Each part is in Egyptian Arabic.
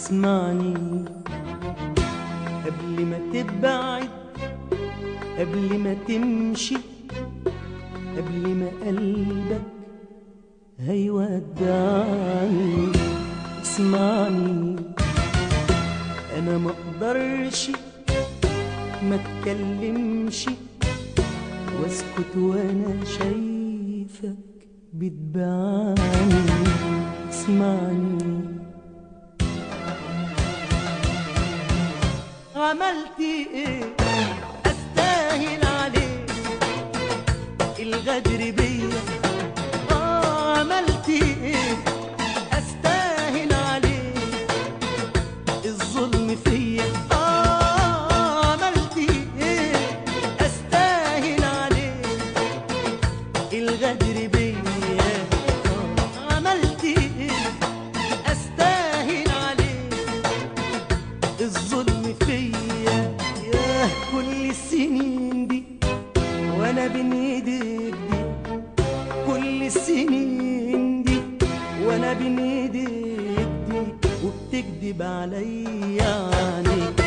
اسمعني قبل ما تبعد قبل ما تمشي قبل ما قلبك هيودعني اسمعني انا ما اقدرش ما اتكلمش واسكت وانا شايفك بتبعني اسمعني عملت ايه استاهل عليك الغدر بيا اه عملت ايه استاهل عليك الظلم فيا اه عملت ايه استاهل عليك الغدر بيا آه، عملت ايه استاهل عليك الظلم فيا ياه كل السنين دي وانا بين ايديك دي كل السنين دي وانا بين ايديك دي وبتكدب عليا عينيك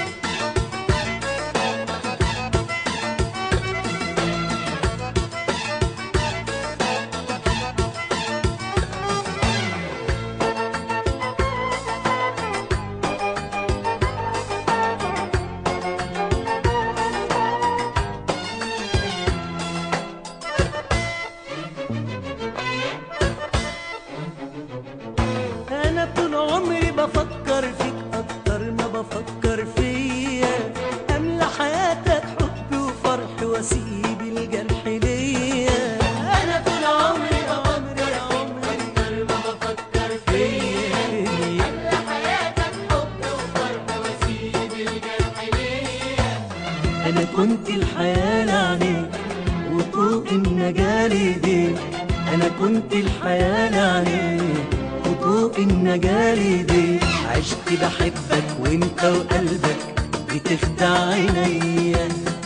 انا طول عمري بفكر فيك اكتر ما بفكر فيا املى حياتك حب وفرح واسيب الجرح ليا انا طول عمري عمري عمري اكتر ما بفكر فيا املى حياتك حب وفرح واسيب الجرح ليا انا كنت الحياة لعنيك وطوق النجاة ليديك انا كنت الحياة لعنيك وطوق النجاة ليديك عشت بحبك وانت وقلبك بتخدع عينيا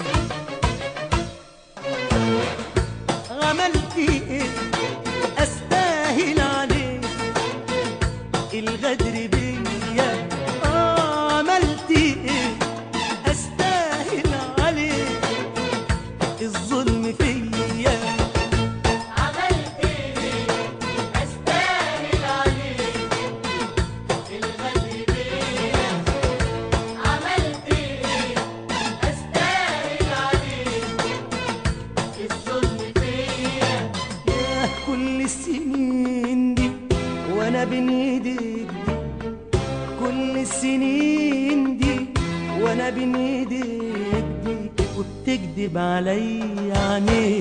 عملت ايه استاهل عليك الغدر بيا آه عملت ايه استاهل عليك الظلم فيا عملت ايه استاهل عليك الغدر بيا عملت ايه استاهل عليك الظلم فيا ياه كل السنين دي وانا بين ايديك دي كل السنين دي وانا بين ايديك دي وبتكدب عليا عينيك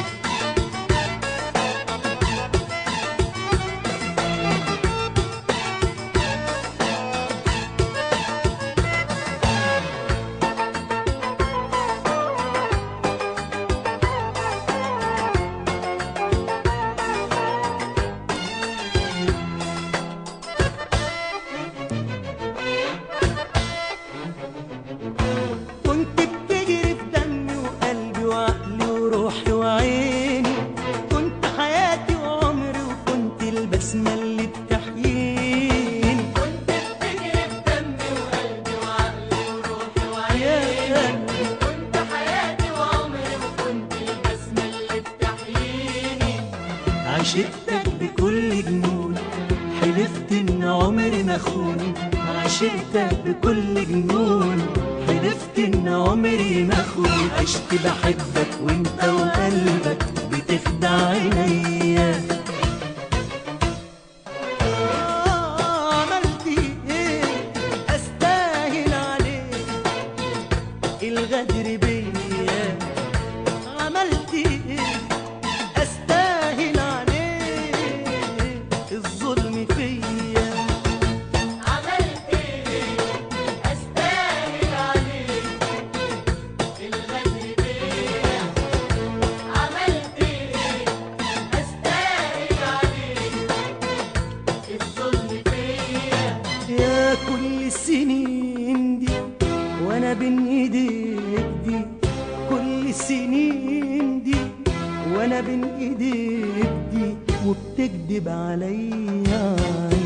كنت بتجري في دمي وقلبي وعقلي وروحي وعيني كنت حياتي وعمري وكنت البسمة اللي بتحييني كنت بتجري في دمي وقلبي وعقلي وروحي وعيني يا قلبي كنت حياتي وعمري وكنت البسمة اللي بتحييني عشقتك بكل جنون حلفت ان عمري ما اخون عشقتك بكل جنون حلفت ان عمري ما اخون عشت بحبك وانت وقلبك بتخدع عينيا آه، عملت ايه استاهل عليك الغدر بيا عملت ايه استاهل عليك الظلم فيا عملت ايه استاهل عليك الغدر بيا عملت ايه استاهل عليك الظلم فيا يا كل السنين دي وانا بين ايديك دي كل السنين دي وانا بين ايديك دي وبتكدب عليا